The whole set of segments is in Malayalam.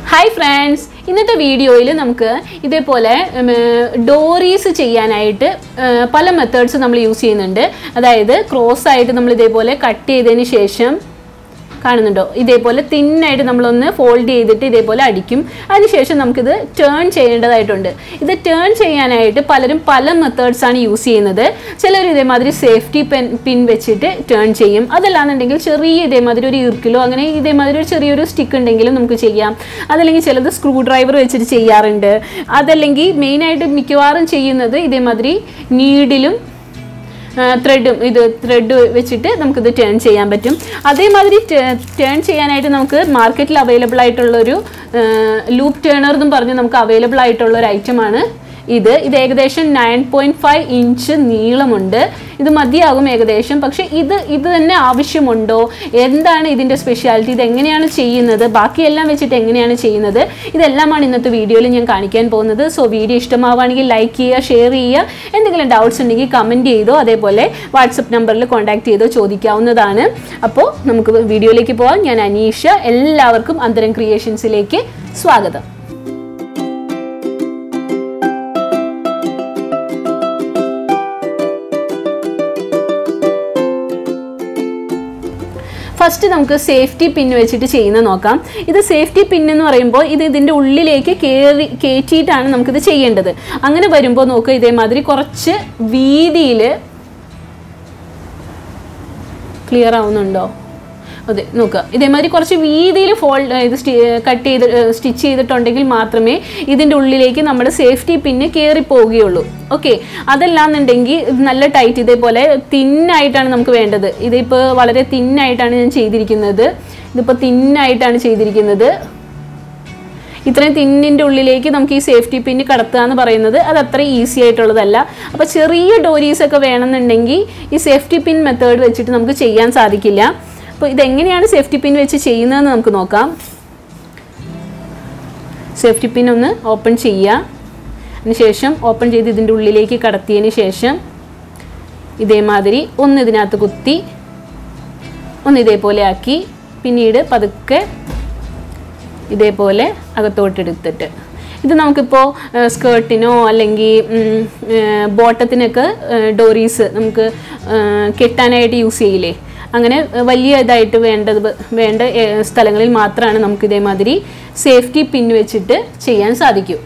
ഹായ് ഫ്രണ്ട്സ് ഇന്നത്തെ വീഡിയോയിൽ നമുക്ക് ഇതേപോലെ ഡോറീസ് ചെയ്യാനായിട്ട് ഉം, പല മെത്തേഡ്സ് നമ്മൾ യൂസ് ചെയ്യുന്നുണ്ട് അതായത് ക്രോസ് ആയിട്ട് നമ്മൾ ഇതേപോലെ കട്ട് ചെയ്തതിന് ശേഷം കാണുന്നുണ്ടോ ഇതേപോലെ തിന്നായിട്ട് നമ്മളൊന്ന് ഫോൾഡ് ചെയ്തിട്ട് ഇതേപോലെ അടിക്കും അതിനുശേഷം നമുക്കിത് ടേൺ ചെയ്യേണ്ടതായിട്ടുണ്ട് ഇത് ടേൺ ചെയ്യാനായിട്ട് പലരും പല മെത്തേഡ്സ് ആണ് യൂസ് ചെയ്യുന്നത് ചിലർ ഇതേമാതിരി സേഫ്റ്റി പെൻ പിൻ വെച്ചിട്ട് ടേൺ ചെയ്യും അതല്ലാന്നുണ്ടെങ്കിൽ ചെറിയ ഇതേമാതിരി ഒരു ഇർക്കിലോ അങ്ങനെ ഇതേമാതിരി ഒരു ചെറിയൊരു സ്റ്റിക്ക് ഉണ്ടെങ്കിലും നമുക്ക് ചെയ്യാം അതല്ലെങ്കിൽ ചിലത് സ്ക്രൂ ഡ്രൈവർ വെച്ചിട്ട് ചെയ്യാറുണ്ട് അതല്ലെങ്കിൽ മെയിനായിട്ട് മിക്കവാറും ചെയ്യുന്നത് ഇതേമാതിരി നീഡിലും ത്രെഡും ഇത് ത്രെഡ് വെച്ചിട്ട് നമുക്കിത് ടേൺ ചെയ്യാൻ പറ്റും അതേമാതിരി ടേൺ ചെയ്യാനായിട്ട് നമുക്ക് മാർക്കറ്റിൽ അവൈലബിൾ ആയിട്ടുള്ളൊരു ലൂപ്പ് ടേണർ എന്നും പറഞ്ഞ് നമുക്ക് അവൈലബിൾ ആയിട്ടുള്ള ഒരു ഐറ്റമാണ് ഇത് ഇത് ഏകദേശം നയൻ പോയിൻറ്റ് ഫൈവ് ഇഞ്ച് നീളമുണ്ട് ഇത് മതിയാകും ഏകദേശം പക്ഷേ ഇത് ഇത് തന്നെ ആവശ്യമുണ്ടോ എന്താണ് ഇതിൻ്റെ സ്പെഷ്യാലിറ്റി ഇത് എങ്ങനെയാണ് ചെയ്യുന്നത് ബാക്കിയെല്ലാം വെച്ചിട്ട് എങ്ങനെയാണ് ചെയ്യുന്നത് ഇതെല്ലാമാണ് ഇന്നത്തെ വീഡിയോയിൽ ഞാൻ കാണിക്കാൻ പോകുന്നത് സോ വീഡിയോ ഇഷ്ടമാവുകയാണെങ്കിൽ ലൈക്ക് ചെയ്യുക ഷെയർ ചെയ്യുക എന്തെങ്കിലും ഡൗട്ട്സ് ഉണ്ടെങ്കിൽ കമൻറ്റ് ചെയ്തോ അതേപോലെ വാട്സപ്പ് നമ്പറിൽ കോൺടാക്ട് ചെയ്തോ ചോദിക്കാവുന്നതാണ് അപ്പോൾ നമുക്ക് വീഡിയോയിലേക്ക് പോകാം ഞാൻ അനീഷ എല്ലാവർക്കും അന്തരം ക്രിയേഷൻസിലേക്ക് സ്വാഗതം ഫസ്റ്റ് നമുക്ക് സേഫ്റ്റി പിൻ വെച്ചിട്ട് ചെയ്യുന്ന നോക്കാം ഇത് സേഫ്റ്റി പിൻ എന്ന് പറയുമ്പോൾ ഇത് ഇതിൻ്റെ ഉള്ളിലേക്ക് കയറി കയറ്റിയിട്ടാണ് നമുക്കിത് ചെയ്യേണ്ടത് അങ്ങനെ വരുമ്പോൾ നോക്കുക ഇതേമാതിരി കുറച്ച് വീതിയിൽ ക്ലിയർ ആവുന്നുണ്ടോ അതെ നോക്കുക ഇതേമാതിരി കുറച്ച് വീതിയിൽ ഫോൾഡ് ഇത് കട്ട് ചെയ്ത് സ്റ്റിച്ച് ചെയ്തിട്ടുണ്ടെങ്കിൽ മാത്രമേ ഇതിൻ്റെ ഉള്ളിലേക്ക് നമ്മുടെ സേഫ്റ്റി പിന്ന് കയറി പോവുകയുള്ളൂ ഓക്കെ അതല്ലാന്നുണ്ടെങ്കിൽ ഇത് നല്ല ടൈറ്റ് ഇതേപോലെ തിന്നായിട്ടാണ് നമുക്ക് വേണ്ടത് ഇതിപ്പോൾ വളരെ തിന്നായിട്ടാണ് ഞാൻ ചെയ്തിരിക്കുന്നത് ഇതിപ്പോൾ തിന്നായിട്ടാണ് ചെയ്തിരിക്കുന്നത് ഇത്രയും തിന്നിൻ്റെ ഉള്ളിലേക്ക് നമുക്ക് ഈ സേഫ്റ്റി പിന്ന് കടത്തുക എന്ന് പറയുന്നത് അത് അത്ര ഈസി ആയിട്ടുള്ളതല്ല അപ്പോൾ ചെറിയ ഡോരീസ് ഒക്കെ വേണമെന്നുണ്ടെങ്കിൽ ഈ സേഫ്റ്റി പിൻ മെത്തേഡ് വെച്ചിട്ട് നമുക്ക് ചെയ്യാൻ സാധിക്കില്ല അപ്പോൾ ഇതെങ്ങനെയാണ് സേഫ്റ്റി പിൻ വെച്ച് ചെയ്യുന്നതെന്ന് നമുക്ക് നോക്കാം സേഫ്റ്റി പിൻ ഒന്ന് ഓപ്പൺ ചെയ്യുക അതിനുശേഷം ഓപ്പൺ ചെയ്ത് ഇതിൻ്റെ ഉള്ളിലേക്ക് കടത്തിയതിന് ശേഷം ഇതേമാതിരി ഒന്ന് ഇതിനകത്ത് കുത്തി ഒന്ന് ഇതേപോലെ ആക്കി പിന്നീട് പതുക്കെ ഇതേപോലെ അകത്തോട്ടെടുത്തിട്ട് ഇത് നമുക്കിപ്പോൾ സ്കേർട്ടിനോ അല്ലെങ്കിൽ ബോട്ടത്തിനൊക്കെ ഡോറീസ് നമുക്ക് കെട്ടാനായിട്ട് യൂസ് ചെയ്യില്ലേ അങ്ങനെ വലിയ ഇതായിട്ട് വേണ്ടത് വേണ്ട ഏഹ്, സ്ഥലങ്ങളിൽ മാത്രമാണ് നമുക്ക് ഇതേമാതിരി സേഫ്റ്റി പിൻ വെച്ചിട്ട് ചെയ്യാൻ സാധിക്കൂ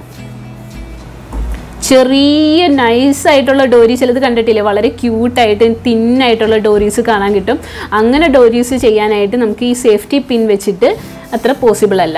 ചെറിയ നൈസ് ആയിട്ടുള്ള ഡോരി ചിലത് കണ്ടിട്ടില്ലേ വളരെ ക്യൂട്ടായിട്ട് തിന്നായിട്ടുള്ള ഡോരീസ് കാണാൻ കിട്ടും അങ്ങനെ ഡോരീസ് ചെയ്യാനായിട്ട് നമുക്ക് ഈ സേഫ്റ്റി പിൻ വെച്ചിട്ട് അത്ര പോസിബിൾ അല്ല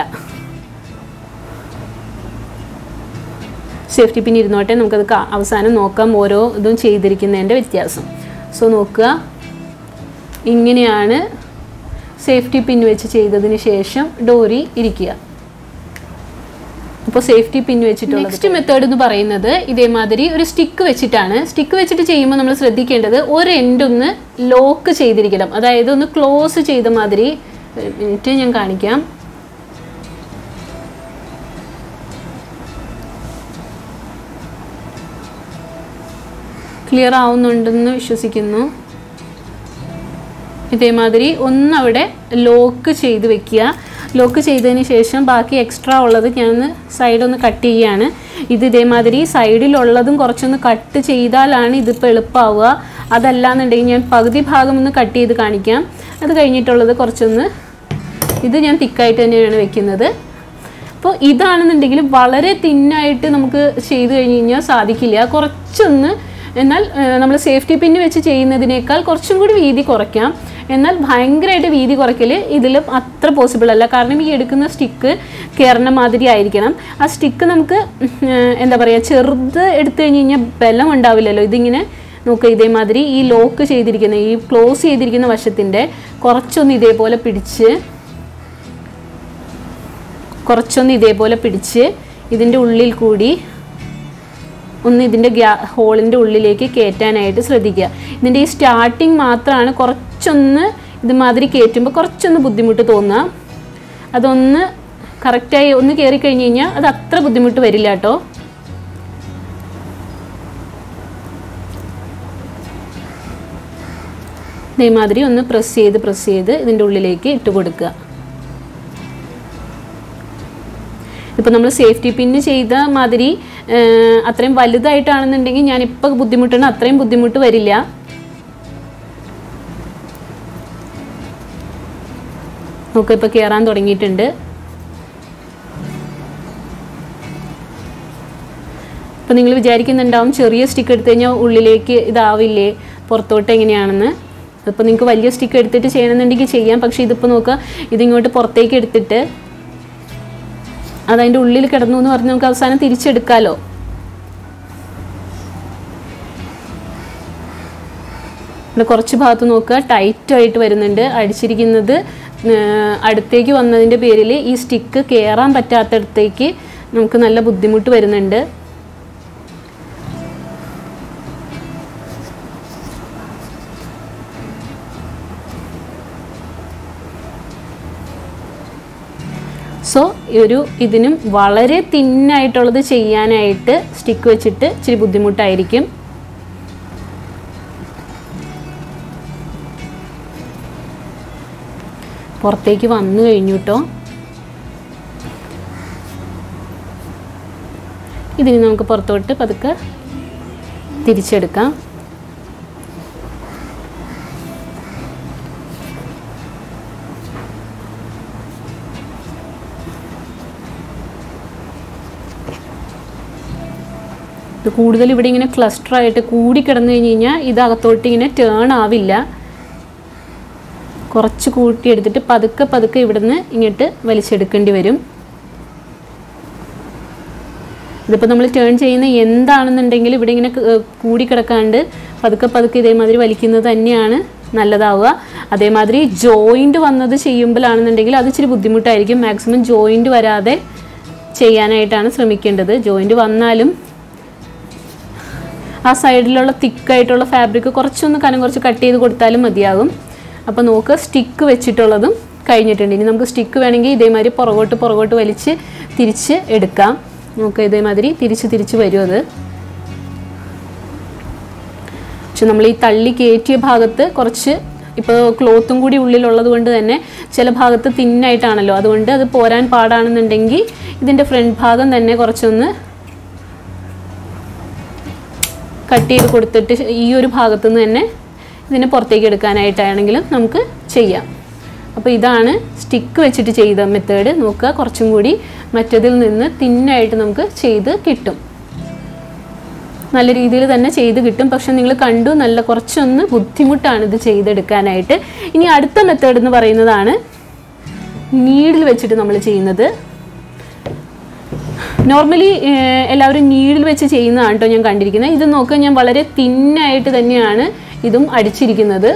സേഫ്റ്റി പിൻ ഇരുന്നോട്ടെ നമുക്കത് കാ- അവസാനം നോക്കാം ഓരോ ഇതും ചെയ്തിരിക്കുന്നതിൻ്റെ വ്യത്യാസം സോ നോക്കുക ഇങ്ങനെയാണ് സേഫ്റ്റി പിൻ വെച്ച് ചെയ്തതിന് ശേഷം ഡോറി ഇരിക്കുക അപ്പോൾ സേഫ്റ്റി പിൻ വെച്ചിട്ടുള്ള നെക്സ്റ്റ് മെത്തേഡ് എന്ന് പറയുന്നത് ഇതേമാതിരി ഒരു സ്റ്റിക്ക് വെച്ചിട്ടാണ് സ്റ്റിക്ക് വെച്ചിട്ട് ചെയ്യുമ്പോൾ നമ്മൾ ശ്രദ്ധിക്കേണ്ടത് ഒരു എൻഡ് ഒന്ന് ലോക്ക് ചെയ്തിരിക്കണം അതായത് ഒന്ന് ക്ലോസ് ചെയ്ത മാതിരി ഒരു മിനിറ്റ് ഞാൻ കാണിക്കാം ക്ലിയർ ആവുന്നുണ്ടെന്ന് വിശ്വസിക്കുന്നു ഇതേമാതിരി ഒന്നവിടെ ലോക്ക് ചെയ്ത് വെക്കുക ലോക്ക് ചെയ്തതിന് ശേഷം ബാക്കി എക്സ്ട്രാ ഉള്ളത് ഞാനൊന്ന് സൈഡൊന്ന് കട്ട് ചെയ്യുകയാണ് ഇത് ഇതേമാതിരി സൈഡിലുള്ളതും കുറച്ചൊന്ന് കട്ട് ചെയ്താലാണ് ഇതിപ്പോൾ എളുപ്പമാവുക അതല്ലാന്നുണ്ടെങ്കിൽ ഞാൻ പകുതി ഭാഗം ഒന്ന് കട്ട് ചെയ്ത് കാണിക്കാം അത് കഴിഞ്ഞിട്ടുള്ളത് കുറച്ചൊന്ന് ഇത് ഞാൻ തിക്കായിട്ട് തന്നെയാണ് വെക്കുന്നത് അപ്പോൾ ഇതാണെന്നുണ്ടെങ്കിൽ വളരെ തിന്നായിട്ട് നമുക്ക് ചെയ്തു കഴിഞ്ഞ് കഴിഞ്ഞാൽ സാധിക്കില്ല കുറച്ചൊന്ന് എന്നാൽ നമ്മൾ സേഫ്റ്റി പിന്ന് വെച്ച് ചെയ്യുന്നതിനേക്കാൾ കുറച്ചും കൂടി വീതി കുറയ്ക്കാം എന്നാൽ ഭയങ്കരമായിട്ട് വീതി കുറയ്ക്കൽ ഇതിൽ അത്ര പോസിബിൾ അല്ല കാരണം ഈ എടുക്കുന്ന സ്റ്റിക്ക് കയറുന്ന മാതിരി ആയിരിക്കണം ആ സ്റ്റിക്ക് നമുക്ക് ഉം, എന്താ പറയുക ചെറുത് എടുത്തു കഴിഞ്ഞ് കഴിഞ്ഞാൽ ബലം ഉണ്ടാവില്ലല്ലോ ഇതിങ്ങനെ നോക്കുക ഇതേമാതിരി ഈ ലോക്ക് ചെയ്തിരിക്കുന്ന ഈ ക്ലോസ് ചെയ്തിരിക്കുന്ന വശത്തിൻ്റെ കുറച്ചൊന്ന് ഇതേപോലെ പിടിച്ച് കുറച്ചൊന്ന് ഇതേപോലെ പിടിച്ച് ഇതിൻ്റെ ഉള്ളിൽ കൂടി ഒന്ന് ഇതിൻ്റെ ഗ്യാ ഹോളിൻ്റെ ഉള്ളിലേക്ക് കയറ്റാനായിട്ട് ശ്രദ്ധിക്കുക ഇതിൻ്റെ ഈ സ്റ്റാർട്ടിങ് മാത്രമാണ് കുറച്ചൊന്ന് ഇതുമാതിരി കയറ്റുമ്പോൾ കുറച്ചൊന്ന് ബുദ്ധിമുട്ട് തോന്നുക അതൊന്ന് കറക്റ്റായി ഒന്ന് കയറി കഴിഞ്ഞ് കഴിഞ്ഞാൽ അത് അത്ര ബുദ്ധിമുട്ട് വരില്ല കേട്ടോ ഇതേമാതിരി ഒന്ന് പ്രസ് ചെയ്ത് പ്രസ് ചെയ്ത് ഇതിൻ്റെ ഉള്ളിലേക്ക് ഇട്ട് കൊടുക്കുക ഇപ്പോൾ നമ്മൾ സേഫ്റ്റി പിന്ന് ചെയ്ത മാതിരി ആ, അത്രയും വലുതായിട്ടാണെന്നുണ്ടെങ്കിൽ ഞാനിപ്പോൾ ബുദ്ധിമുട്ടുണ്ട് അത്രയും ബുദ്ധിമുട്ട് വരില്ല നോക്കുക ഇപ്പോൾ കയറാൻ തുടങ്ങിയിട്ടുണ്ട് അപ്പോൾ നിങ്ങൾ വിചാരിക്കുന്നുണ്ടാവും ചെറിയ സ്റ്റിക്ക് എടുത്തു കഴിഞ്ഞാൽ ഉള്ളിലേക്ക് ഇതാവില്ലേ പുറത്തോട്ട് എങ്ങനെയാണെന്ന് അപ്പോൾ നിങ്ങൾക്ക് വലിയ സ്റ്റിക്ക് എടുത്തിട്ട് ചെയ്യണമെന്നുണ്ടെങ്കിൽ ചെയ്യാം പക്ഷേ ഇതിപ്പോൾ നോക്കുക ഇതിങ്ങോട്ട് പുറത്തേക്ക് എടുത്തിട്ട് അതതിൻ്റെ ഉള്ളിൽ കിടന്നു എന്ന് പറഞ്ഞ് നമുക്ക് അവസാനം തിരിച്ചെടുക്കാമല്ലോ ഇവിടെ കുറച്ച് ഭാഗത്ത് നോക്കുക ടൈറ്റായിട്ട് വരുന്നുണ്ട് അടിച്ചിരിക്കുന്നത് ഏർ അടുത്തേക്ക് വന്നതിൻ്റെ പേരിൽ ഈ സ്റ്റിക്ക് കയറാൻ പറ്റാത്തടത്തേക്ക് നമുക്ക് നല്ല ബുദ്ധിമുട്ട് വരുന്നുണ്ട് സോ ഒരു ഇതിനും വളരെ തിന്നായിട്ടുള്ളത് ചെയ്യാനായിട്ട് സ്റ്റിക്ക് വെച്ചിട്ട് ഇച്ചിരി ബുദ്ധിമുട്ടായിരിക്കും പുറത്തേക്ക് വന്നു കഴിഞ്ഞു കേട്ടോ ഇതിന് നമുക്ക് പുറത്തോട്ട് പതുക്കെ തിരിച്ചെടുക്കാം ഇത് കൂടുതൽ ഇവിടെ ഇങ്ങനെ ക്ലസ്റ്റർ ആയിട്ട് കൂടി കിടന്നു കഴിഞ്ഞ് കഴിഞ്ഞാൽ ഇത് അകത്തോട്ട് ഇങ്ങനെ ടേൺ ആവില്ല കുറച്ച് കൂട്ടിയെടുത്തിട്ട് പതുക്കെ പതുക്കെ ഇവിടുന്ന് ഇങ്ങോട്ട് വലിച്ചെടുക്കേണ്ടി വരും ഇതിപ്പോൾ നമ്മൾ ടേൺ ചെയ്യുന്ന എന്താണെന്നുണ്ടെങ്കിൽ ഇവിടെ ഇങ്ങനെ ക- കൂടി കിടക്കാണ്ട് പതുക്കെ പതുക്കെ ഇതേമാതിരി വലിക്കുന്നത് തന്നെയാണ് നല്ലതാവുക അതേമാതിരി ജോയിൻ്റ് വന്നത് ചെയ്യുമ്പോഴാണെന്നുണ്ടെങ്കിൽ അത് ഇച്ചിരി ബുദ്ധിമുട്ടായിരിക്കും മാക്സിമം ജോയിൻ്റ് വരാതെ ചെയ്യാനായിട്ടാണ് ശ്രമിക്കേണ്ടത് ജോയിൻ്റ് വന്നാലും ആ സൈഡിലുള്ള തിക്കായിട്ടുള്ള ഫാബ്രിക് കുറച്ചൊന്ന് കനം കുറച്ച് കട്ട് ചെയ്ത് കൊടുത്താലും മതിയാകും അപ്പോൾ നോക്ക് സ്റ്റിക്ക് വെച്ചിട്ടുള്ളതും കഴിഞ്ഞിട്ടുണ്ട് ഇനി നമുക്ക് സ്റ്റിക്ക് വേണമെങ്കിൽ ഇതേമാതിരി പുറകോട്ട് പുറകോട്ട് വലിച്ച് തിരിച്ച് എടുക്കാം നമുക്ക് ഇതേമാതിരി തിരിച്ച് തിരിച്ച് വരും അത് പക്ഷെ നമ്മൾ ഈ തള്ളി കയറ്റിയ ഭാഗത്ത് കുറച്ച് ഇപ്പോൾ ക്ലോത്തും കൂടി ഉള്ളിലുള്ളത് കൊണ്ട് തന്നെ ചില ഭാഗത്ത് തിന്നായിട്ടാണല്ലോ അതുകൊണ്ട് അത് പോരാൻ പാടാണെന്നുണ്ടെങ്കിൽ ഇതിൻ്റെ ഫ്രണ്ട് ഭാഗം തന്നെ കുറച്ചൊന്ന് കട്ട് ചെയ്ത് കൊടുത്തിട്ട് ഈ ഒരു ഭാഗത്തു നിന്ന് തന്നെ ഇതിനെ പുറത്തേക്ക് എടുക്കാനായിട്ടാണെങ്കിലും നമുക്ക് ചെയ്യാം അപ്പോൾ ഇതാണ് സ്റ്റിക്ക് വെച്ചിട്ട് ചെയ്ത മെത്തേഡ് നോക്കുക കുറച്ചും കൂടി മറ്റതിൽ നിന്ന് തിന്നായിട്ട് നമുക്ക് ചെയ്ത് കിട്ടും നല്ല രീതിയിൽ തന്നെ ചെയ്ത് കിട്ടും പക്ഷെ നിങ്ങൾ കണ്ടു നല്ല കുറച്ചൊന്ന് ബുദ്ധിമുട്ടാണ് ഇത് ചെയ്തെടുക്കാനായിട്ട് ഇനി അടുത്ത മെത്തേഡ് എന്ന് പറയുന്നതാണ് നീഡിൽ വെച്ചിട്ട് നമ്മൾ ചെയ്യുന്നത് നോർമലി എല്ലാവരും നീഡിൽ വെച്ച് ചെയ്യുന്നതാണ് കേട്ടോ ഞാൻ കണ്ടിരിക്കുന്നത് ഇത് നോക്കുക ഞാൻ വളരെ തിന്നായിട്ട് തന്നെയാണ് ഇതും അടിച്ചിരിക്കുന്നത്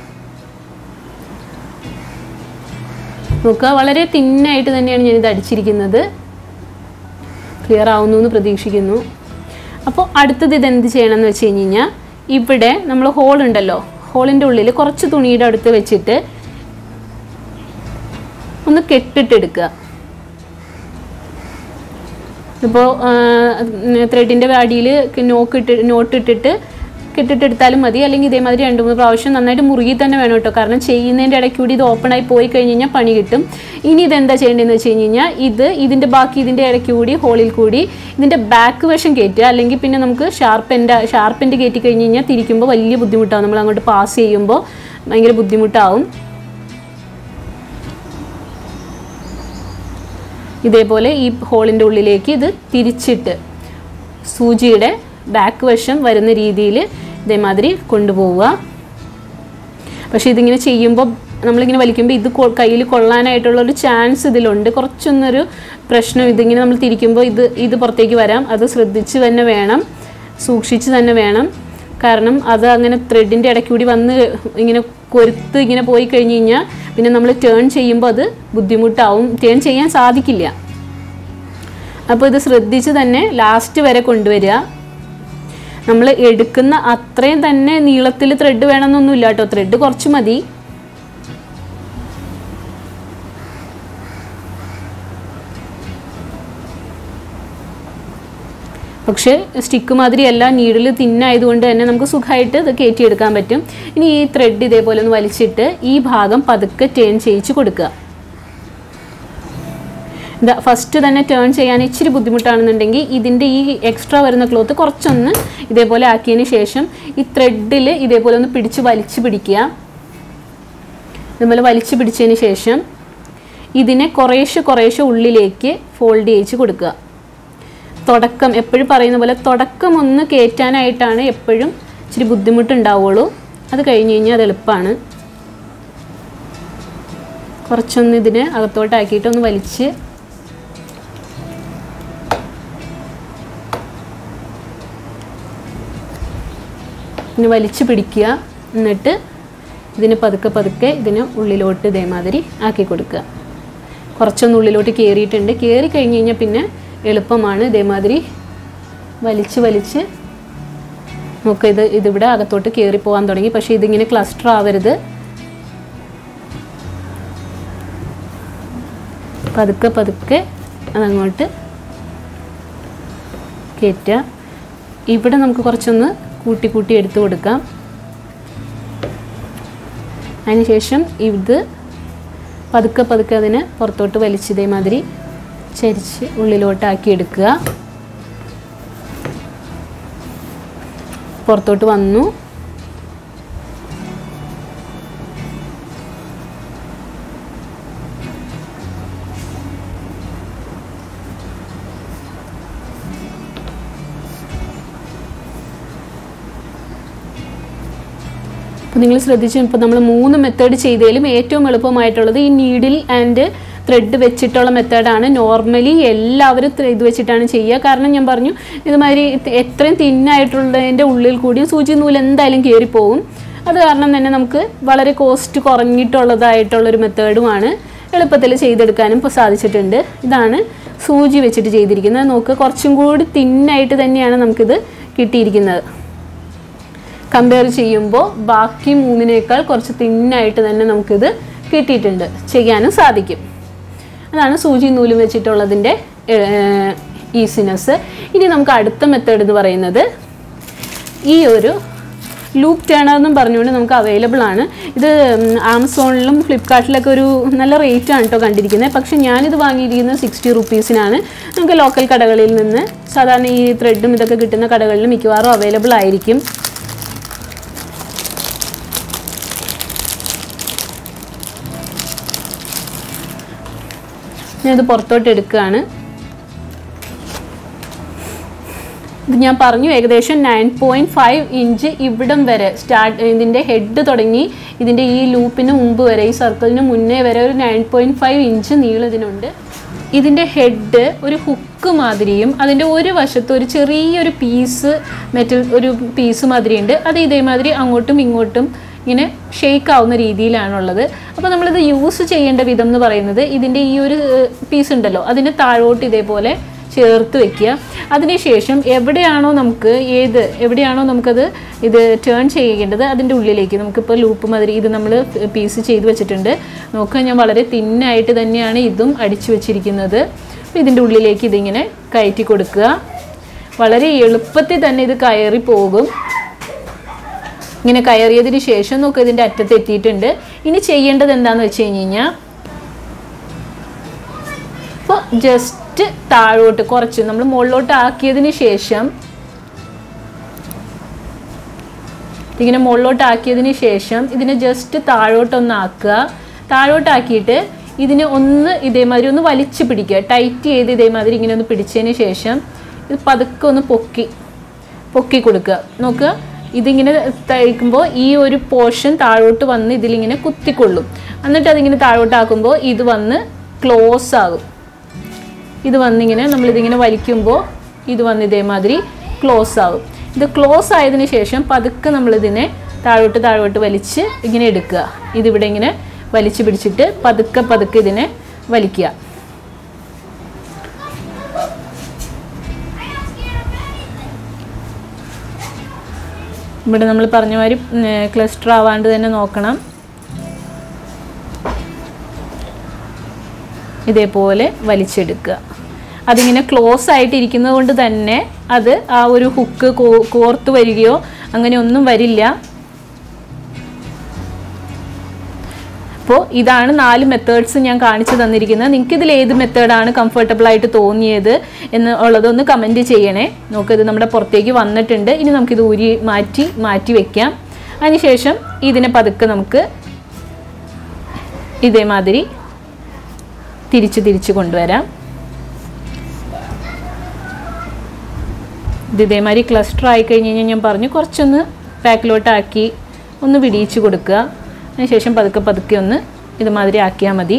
നോക്കുക വളരെ തിന്നായിട്ട് തന്നെയാണ് ഞാൻ ഇത് അടിച്ചിരിക്കുന്നത് ക്ലിയർ ആവുന്നു എന്ന് പ്രതീക്ഷിക്കുന്നു അപ്പോൾ അടുത്തത് ഇതെന്ത് ചെയ്യണം എന്ന് വെച്ച് കഴിഞ്ഞ് കഴിഞ്ഞാൽ ഇവിടെ നമ്മൾ ഹോൾ ഉണ്ടല്ലോ ഹോളിൻ്റെ ഉള്ളിൽ കുറച്ച് തുണിയുടെ അടുത്ത് വെച്ചിട്ട് ഒന്ന് കെട്ടിട്ടെടുക്കുക ഇപ്പോൾ ത്രെഡിൻ്റെ അടിയിൽ നോക്ക് ഇട്ട് നോട്ട് ഇട്ടിട്ട് കെട്ടിട്ടെടുത്താലും മതി അല്ലെങ്കിൽ ഇതേമാതിരി രണ്ട് മൂന്ന് പ്രാവശ്യം നന്നായിട്ട് മുറുകി തന്നെ വേണം കേട്ടോ കാരണം ചെയ്യുന്നതിൻ്റെ ഇടയ്ക്ക് കൂടി ഇത് ഓപ്പണായി പോയി കഴിഞ്ഞ് കഴിഞ്ഞാൽ പണി കിട്ടും ഇനി ഇതെന്താ ചെയ്യേണ്ടതെന്ന് വെച്ച് കഴിഞ്ഞ് കഴിഞ്ഞാൽ ഇത് ഇതിൻ്റെ ബാക്കി ഇതിൻ്റെ ഇടയ്ക്ക് കൂടി ഹോളിൽ കൂടി ഇതിൻ്റെ ബാക്ക് വശം കയറ്റുക അല്ലെങ്കിൽ പിന്നെ നമുക്ക് ഷാർപ്പെൻ്റെ ഷാർപ്പെൻ്റെ കയറ്റി കഴിഞ്ഞ് കഴിഞ്ഞാൽ തിരിക്കുമ്പോൾ വലിയ ബുദ്ധിമുട്ടാവും നമ്മൾ അങ്ങോട്ട് പാസ് ചെയ്യുമ്പോൾ ഭയങ്കര ബുദ്ധിമുട്ടാവും ഇതേപോലെ ഈ ഹോളിൻ്റെ ഉള്ളിലേക്ക് ഇത് തിരിച്ചിട്ട് സൂചിയുടെ ബാക്ക് വശം വരുന്ന രീതിയിൽ ഇതേമാതിരി കൊണ്ടുപോവുക പക്ഷേ ഇതിങ്ങനെ ചെയ്യുമ്പോൾ നമ്മളിങ്ങനെ വലിക്കുമ്പോൾ ഇത് കയ്യിൽ കൊള്ളാനായിട്ടുള്ള ഒരു ചാൻസ് ഇതിലുണ്ട് കുറച്ചൊന്നൊരു പ്രശ്നം ഇതിങ്ങനെ നമ്മൾ തിരിക്കുമ്പോൾ ഇത് ഇത് പുറത്തേക്ക് വരാം അത് ശ്രദ്ധിച്ച് തന്നെ വേണം സൂക്ഷിച്ച് തന്നെ വേണം കാരണം അത് അങ്ങനെ ത്രെഡിൻ്റെ ഇടയ്ക്ക് കൂടി വന്ന് ഇങ്ങനെ കൊരുത്ത് ഇങ്ങനെ പോയി കഴിഞ്ഞ് കഴിഞ്ഞാൽ പിന്നെ നമ്മൾ ടേൺ ചെയ്യുമ്പോൾ അത് ബുദ്ധിമുട്ടാവും ടേൺ ചെയ്യാൻ സാധിക്കില്ല അപ്പോൾ ഇത് ശ്രദ്ധിച്ച് തന്നെ ലാസ്റ്റ് വരെ കൊണ്ടുവരിക നമ്മൾ എടുക്കുന്ന അത്രയും തന്നെ നീളത്തിൽ ത്രെഡ് വേണമെന്നൊന്നുമില്ല കേട്ടോ ത്രെഡ് കുറച്ച് മതി പക്ഷേ സ്റ്റിക്ക് മാതിരിയല്ല നീഡിൽ തിന്നായതുകൊണ്ട് തന്നെ നമുക്ക് സുഖമായിട്ട് ഇത് കയറ്റിയെടുക്കാൻ പറ്റും ഇനി ഈ ത്രെഡ് ഇതേപോലെ ഒന്ന് വലിച്ചിട്ട് ഈ ഭാഗം പതുക്കെ ടേൺ ചെയ്യിച്ച് കൊടുക്കുക ഇത് ഫസ്റ്റ് തന്നെ ടേൺ ചെയ്യാൻ ഇച്ചിരി ബുദ്ധിമുട്ടാണെന്നുണ്ടെങ്കിൽ ഇതിൻ്റെ ഈ എക്സ്ട്രാ വരുന്ന ക്ലോത്ത് കുറച്ചൊന്ന് ഇതേപോലെ ആക്കിയതിന് ശേഷം ഈ ത്രെഡിൽ ഇതേപോലെ ഒന്ന് പിടിച്ച് വലിച്ച് പിടിക്കുക ഇതുപോലെ വലിച്ച് പിടിച്ചതിന് ശേഷം ഇതിനെ കുറേശ്ശെ കുറേശ്ശെ ഉള്ളിലേക്ക് ഫോൾഡ് ചെയ്ച്ച് കൊടുക്കുക തുടക്കം എപ്പോഴും പറയുന്ന പോലെ തുടക്കം ഒന്ന് കയറ്റാനായിട്ടാണ് എപ്പോഴും ഇച്ചിരി ബുദ്ധിമുട്ടുണ്ടാവുള്ളൂ അത് കഴിഞ്ഞ് കഴിഞ്ഞാൽ അത് എളുപ്പമാണ് കുറച്ചൊന്ന് ഇതിനെ അകത്തോട്ടാക്കിയിട്ട് ഒന്ന് വലിച്ച് ഇനി വലിച്ച് പിടിക്കുക എന്നിട്ട് ഇതിന് പതുക്കെ പതുക്കെ ഇതിന് ഉള്ളിലോട്ട് ഇതേമാതിരി ആക്കി കൊടുക്കുക കുറച്ചൊന്ന് ഉള്ളിലോട്ട് കയറിയിട്ടുണ്ട് കയറി കഴിഞ്ഞ് കഴിഞ്ഞാൽ പിന്നെ എളുപ്പമാണ് ഇതേമാതിരി വലിച്ച് വലിച്ച് നമുക്ക് ഇത് ഇതിവിടെ അകത്തോട്ട് കയറി പോകാൻ തുടങ്ങി പക്ഷേ ഇതിങ്ങനെ ക്ലസ്റ്റർ ആവരുത് പതുക്കെ പതുക്കെ അതങ്ങോട്ട് കയറ്റുക ഇവിടെ നമുക്ക് കുറച്ചൊന്ന് കൂട്ടി കൂട്ടി എടുത്തു കൊടുക്കാം അതിനുശേഷം ഇത് പതുക്കെ പതുക്കെ അതിനെ പുറത്തോട്ട് വലിച്ച് ഇതേമാതിരി ചരിച്ച് ഉള്ളിലോട്ടാക്കി എടുക്കുക പുറത്തോട്ട് വന്നു അപ്പോൾ നിങ്ങൾ ശ്രദ്ധിച്ചു ഇപ്പോൾ നമ്മൾ മൂന്ന് മെത്തേഡ് ചെയ്തതിലും ഏറ്റവും എളുപ്പമായിട്ടുള്ളത് ഈ നീഡിൽ ആൻഡ് ത്രെഡ് വെച്ചിട്ടുള്ള മെത്തേഡാണ് നോർമലി എല്ലാവരും ത്ര- ഇത് വെച്ചിട്ടാണ് ചെയ്യുക കാരണം ഞാൻ പറഞ്ഞു ഇതുമാതിരി ഇത് എത്രയും തിന്നായിട്ടുള്ളതിൻ്റെ ഉള്ളിൽ കൂടിയും സൂചി നൂല് എന്തായാലും കയറിപ്പോവും അത് കാരണം തന്നെ നമുക്ക് വളരെ കോസ്റ്റ് കുറഞ്ഞിട്ടുള്ളതായിട്ടുള്ളൊരു മെത്തേഡുമാണ് എളുപ്പത്തിൽ ചെയ്തെടുക്കാനും ഇപ്പോൾ സാധിച്ചിട്ടുണ്ട് ഇതാണ് സൂചി വെച്ചിട്ട് ചെയ്തിരിക്കുന്നത് നോക്ക് കുറച്ചും കൂടി തിന്നായിട്ട് തന്നെയാണ് നമുക്കിത് കിട്ടിയിരിക്കുന്നത് കമ്പയർ ചെയ്യുമ്പോൾ ബാക്കി മൂന്നിനേക്കാൾ കുറച്ച് തിന്നായിട്ട് തന്നെ നമുക്കിത് കിട്ടിയിട്ടുണ്ട് ചെയ്യാനും സാധിക്കും അതാണ് സൂചി നൂലും വെച്ചിട്ടുള്ളതിൻ്റെ ഈസിനെസ് ഇനി നമുക്ക് അടുത്ത മെത്തേഡ് എന്ന് പറയുന്നത് ഈ ഒരു ലൂപ്പ് ടേണർ എന്നും പറഞ്ഞുകൊണ്ട് നമുക്ക് അവൈലബിൾ ആണ് ഇത് ഉം, ആമസോണിലും ഫ്ലിപ്കാർട്ടിലൊക്കെ ഒരു നല്ല റേറ്റ് ആണ് കേട്ടോ കണ്ടിരിക്കുന്നത് പക്ഷേ ഞാനിത് വാങ്ങിയിരിക്കുന്നത് സിക്സ്റ്റി റുപ്പീസിനാണ് നമുക്ക് ലോക്കൽ കടകളിൽ നിന്ന് സാധാരണ ഈ ത്രെഡും ഇതൊക്കെ കിട്ടുന്ന കടകളിൽ മിക്കവാറും അവൈലബിൾ ആയിരിക്കും ഞാനിത് പുറത്തോട്ട് എടുക്കുകയാണ് ഇത് ഞാൻ പറഞ്ഞു ഏകദേശം നയൻ പോയിൻറ്റ് ഫൈവ് ഇഞ്ച് ഇവിടം വരെ സ്റ്റാർട്ട് ഇതിൻ്റെ ഹെഡ് തുടങ്ങി ഇതിൻ്റെ ഈ ലൂപ്പിന് മുമ്പ് വരെ ഈ സർക്കിളിന് മുന്നേ വരെ ഒരു നയൻ പോയിൻറ്റ് ഫൈവ് ഇഞ്ച് നീളം ഇതിനുണ്ട് ഇതിൻ്റെ ഹെഡ് ഒരു ഹുക്ക് മാതിരിയും അതിൻ്റെ ഒരു വശത്ത് ഒരു ചെറിയൊരു പീസ് മെറ്റൽ ഒരു പീസ് മാതിരിയുണ്ട് അത് ഇതേമാതിരി അങ്ങോട്ടും ഇങ്ങോട്ടും ഇങ്ങനെ ഷെയ്ക്ക് ആവുന്ന രീതിയിലാണുള്ളത് അപ്പോൾ നമ്മളിത് യൂസ് ചെയ്യേണ്ട വിധം എന്ന് പറയുന്നത് ഇതിൻ്റെ ഈ ഒരു പീസ് ഉണ്ടല്ലോ അതിൻ്റെ താഴോട്ട് ഇതേപോലെ ചേർത്ത് വെക്കുക അതിനുശേഷം എവിടെയാണോ നമുക്ക് ഏത് എവിടെയാണോ നമുക്കത് ഇത് ടേൺ ചെയ്യേണ്ടത് അതിൻ്റെ ഉള്ളിലേക്ക് നമുക്കിപ്പോൾ ലൂപ്പ് മാതിരി ഇത് നമ്മൾ പീസ് ചെയ്ത് വെച്ചിട്ടുണ്ട് നോക്കുക ഞാൻ വളരെ തിന്നായിട്ട് തന്നെയാണ് ഇതും അടിച്ചു വെച്ചിരിക്കുന്നത് അപ്പോൾ ഇതിൻ്റെ ഉള്ളിലേക്ക് ഇതിങ്ങനെ കയറ്റി കൊടുക്കുക വളരെ എളുപ്പത്തിൽ തന്നെ ഇത് കയറി പോകും ഇങ്ങനെ കയറിയതിന് ശേഷം നോക്കുക ഇതിൻ്റെ അറ്റത്ത് എത്തിയിട്ടുണ്ട് ഇനി ചെയ്യേണ്ടത് എന്താണെന്ന് വെച്ച് കഴിഞ്ഞ് കഴിഞ്ഞാൽ അപ്പോൾ ജസ്റ്റ് താഴോട്ട് കുറച്ച് നമ്മൾ മുകളിലോട്ട് ആക്കിയതിന് ശേഷം ഇങ്ങനെ മുകളിലോട്ട് ആക്കിയതിന് ശേഷം ഇതിനെ ജസ്റ്റ് താഴോട്ടൊന്ന് ആക്കുക താഴോട്ടാക്കിയിട്ട് ഇതിനെ ഒന്ന് ഇതേമാതിരി ഒന്ന് വലിച്ചു പിടിക്കുക ടൈറ്റ് ചെയ്ത് ഇതേമാതിരി ഇങ്ങനെ ഒന്ന് പിടിച്ചതിന് ശേഷം ഇത് പതുക്കെ ഒന്ന് പൊക്കി പൊക്കി കൊടുക്കുക നോക്കുക ഇതിങ്ങനെ തയ്ക്കുമ്പോൾ ഈ ഒരു പോർഷൻ താഴോട്ട് വന്ന് ഇതിലിങ്ങനെ കുത്തിക്കൊള്ളും എന്നിട്ട് അതിങ്ങനെ താഴോട്ടാക്കുമ്പോൾ ഇത് വന്ന് ക്ലോസ് ആകും ഇത് വന്നിങ്ങനെ നമ്മളിതിങ്ങനെ വലിക്കുമ്പോൾ ഇത് വന്ന് ഇതേമാതിരി ക്ലോസ് ആകും ഇത് ക്ലോസ് ആയതിന് ശേഷം പതുക്കെ നമ്മളിതിനെ താഴോട്ട് താഴോട്ട് വലിച്ച് ഇങ്ങനെ എടുക്കുക ഇതിവിടെ ഇങ്ങനെ വലിച്ചു പിടിച്ചിട്ട് പതുക്കെ പതുക്കെ ഇതിനെ വലിക്കുക ഇവിടെ നമ്മൾ പറഞ്ഞ മാതിരി ക്ലസ്റ്റർ ആവാണ്ട് തന്നെ നോക്കണം ഇതേപോലെ വലിച്ചെടുക്കുക അതിങ്ങനെ ക്ലോസ് ആയിട്ട് ഇരിക്കുന്നത് കൊണ്ട് തന്നെ അത് ആ ഒരു ഹുക്ക് കോർത്ത് വരികയോ അങ്ങനെ ഒന്നും വരില്ല അപ്പോൾ ഇതാണ് നാല് മെത്തേഡ്സ് ഞാൻ കാണിച്ചു തന്നിരിക്കുന്നത് നിങ്ങൾക്ക് ഇതിൽ ഏത് മെത്തേഡാണ് കംഫർട്ടബിൾ ആയിട്ട് തോന്നിയത് എന്ന് ഉള്ളതൊന്ന് കമൻറ്റ് ചെയ്യണേ നോക്കിത് നമ്മുടെ പുറത്തേക്ക് വന്നിട്ടുണ്ട് ഇനി നമുക്കിത് ഊരി മാറ്റി മാറ്റി വെക്കാം അതിനുശേഷം ഇതിനെ പതുക്കെ നമുക്ക് ഇതേമാതിരി തിരിച്ച് തിരിച്ച് കൊണ്ടുവരാം ഇത് ഇതേമാതിരി ക്ലസ്റ്റർ ആയി കഴിഞ്ഞ് കഴിഞ്ഞാൽ ഞാൻ പറഞ്ഞു കുറച്ചൊന്ന് പാക്കിലോട്ടാക്കി ഒന്ന് വിടിയിച്ച് കൊടുക്കുക അതിനുശേഷം പതുക്കെ പതുക്കെ ഒന്ന് ഇതുമാതിരി ആക്കിയാൽ മതി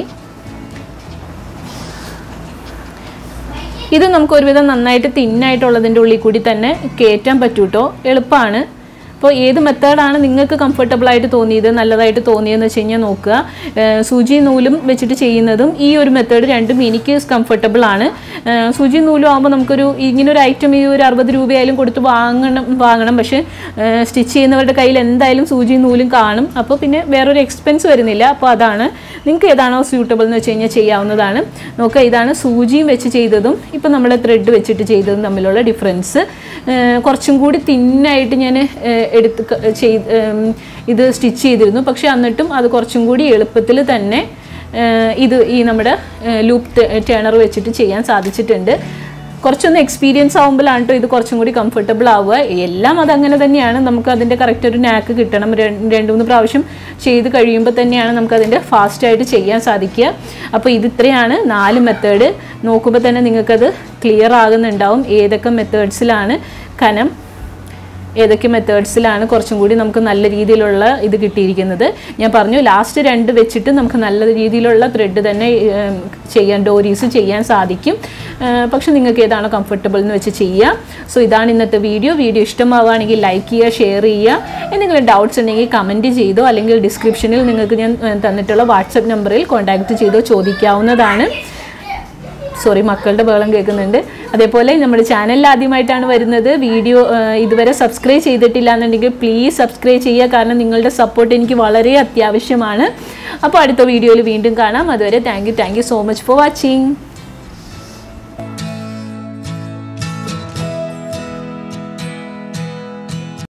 ഇത് നമുക്ക് ഒരുവിധം നന്നായിട്ട് തിന്നായിട്ടുള്ളതിൻ്റെ ഉള്ളിൽ കൂടി തന്നെ കയറ്റാൻ പറ്റൂട്ടോ എളുപ്പമാണ് അപ്പോൾ ഏത് മെത്തേഡാണ് നിങ്ങൾക്ക് കംഫർട്ടബിൾ ആയിട്ട് തോന്നിയത് നല്ലതായിട്ട് തോന്നിയതെന്ന് വെച്ച് കഴിഞ്ഞാൽ നോക്കുക ഏഹ് സൂചി നൂലും വെച്ചിട്ട് ചെയ്യുന്നതും ഈ ഒരു മെത്തേഡ് രണ്ടും എനിക്ക് കംഫർട്ടബിൾ ആണ് ഏഹ് സൂചി നൂലും ആകുമ്പോൾ നമുക്കൊരു ഇങ്ങനെ ഒരു ഐറ്റം ഈ ഒരു അറുപത് രൂപയായാലും കൊടുത്ത് വാങ്ങണം വാങ്ങണം പക്ഷേ സ്റ്റിച്ച് ചെയ്യുന്നവരുടെ കയ്യിൽ എന്തായാലും സൂചി നൂലും കാണും അപ്പോൾ പിന്നെ വേറൊരു എക്സ്പെൻസ് വരുന്നില്ല അപ്പോൾ അതാണ് നിങ്ങൾക്ക് ഏതാണോ സ്യൂട്ടബിൾ എന്ന് വെച്ച് കഴിഞ്ഞാൽ ചെയ്യാവുന്നതാണ് നോക്കുക ഇതാണ് സൂചിയും വെച്ച് ചെയ്തതും ഇപ്പം നമ്മൾ ത്രെഡ് വെച്ചിട്ട് ചെയ്തതും തമ്മിലുള്ള ഡിഫറൻസ് കുറച്ചും കൂടി തിന്നായിട്ട് ഞാൻ എടുത്ത് ക- ചെയ്ത് ഉം, ഇത് സ്റ്റിച്ച് ചെയ്തിരുന്നു പക്ഷേ എന്നിട്ടും അത് കുറച്ചും കൂടി എളുപ്പത്തിൽ തന്നെ ഏഹ്, ഇത് ഈ നമ്മുടെ ലൂപ്പ് ടേണർ വെച്ചിട്ട് ചെയ്യാൻ സാധിച്ചിട്ടുണ്ട് കുറച്ചൊന്ന് എക്സ്പീരിയൻസ് ആകുമ്പോഴാണ് കേട്ടോ ഇത് കുറച്ചും കൂടി കംഫർട്ടബിൾ ആവുക എല്ലാം അതങ്ങനെ തന്നെയാണ് നമുക്ക് അതിൻ്റെ കറക്റ്റ് ഒരു നാക്ക് കിട്ടണം രണ്ട് രണ്ട് മൂന്ന് പ്രാവശ്യം ചെയ്ത് കഴിയുമ്പോൾ തന്നെയാണ് നമുക്ക് അതിൻ്റെ ഫാസ്റ്റായിട്ട് ചെയ്യാൻ സാധിക്കുക അപ്പോൾ ഇത് ഇത്രയാണ് നാല് മെത്തേഡ് നോക്കുമ്പോൾ തന്നെ നിങ്ങൾക്കത് ക്ലിയർ ആകുന്നുണ്ടാവും ഏതൊക്കെ മെത്തേഡ്സിലാണ് കനം ഏതൊക്കെ മെത്തേഡ്സിലാണ് കുറച്ചും കൂടി നമുക്ക് നല്ല രീതിയിലുള്ള ഇത് കിട്ടിയിരിക്കുന്നത് ഞാൻ പറഞ്ഞു ലാസ്റ്റ് രണ്ട് വെച്ചിട്ട് നമുക്ക് നല്ല രീതിയിലുള്ള ത്രെഡ് തന്നെ ഏം, ചെയ്യാൻ ഡോരീസ് ചെയ്യാൻ സാധിക്കും ഏ, പക്ഷെ നിങ്ങൾക്ക് ഏതാണോ കംഫർട്ടബിൾ എന്ന് വെച്ച് ചെയ്യാം സോ ഇതാണ് ഇന്നത്തെ വീഡിയോ വീഡിയോ ഇഷ്ടമാവുകയാണെങ്കിൽ ലൈക്ക് ചെയ്യുക ഷെയർ ചെയ്യുക എന്തെങ്കിലും ഡൗട്ട്സ് ഉണ്ടെങ്കിൽ കമൻറ്റ് ചെയ്തോ അല്ലെങ്കിൽ ഡിസ്ക്രിപ്ഷനിൽ നിങ്ങൾക്ക് ഞാൻ ഏ, തന്നിട്ടുള്ള വാട്സപ്പ് നമ്പറിൽ കോൺടാക്റ്റ് ചെയ്തോ ചോദിക്കാവുന്നതാണ് സോറി മക്കളുടെ ബഹളം കേൾക്കുന്നുണ്ട് അതേപോലെ നമ്മുടെ ചാനലിൽ ആദ്യമായിട്ടാണ് വരുന്നത് വീഡിയോ ആ, ഇതുവരെ സബ്സ്ക്രൈബ് ചെയ്തിട്ടില്ല എന്നുണ്ടെങ്കിൽ പ്ലീസ് സബ്സ്ക്രൈബ് ചെയ്യുക കാരണം നിങ്ങളുടെ സപ്പോർട്ട് എനിക്ക് വളരെ അത്യാവശ്യമാണ് അപ്പോൾ അടുത്ത വീഡിയോയിൽ വീണ്ടും കാണാം അതുവരെ thank you thank you so much for watching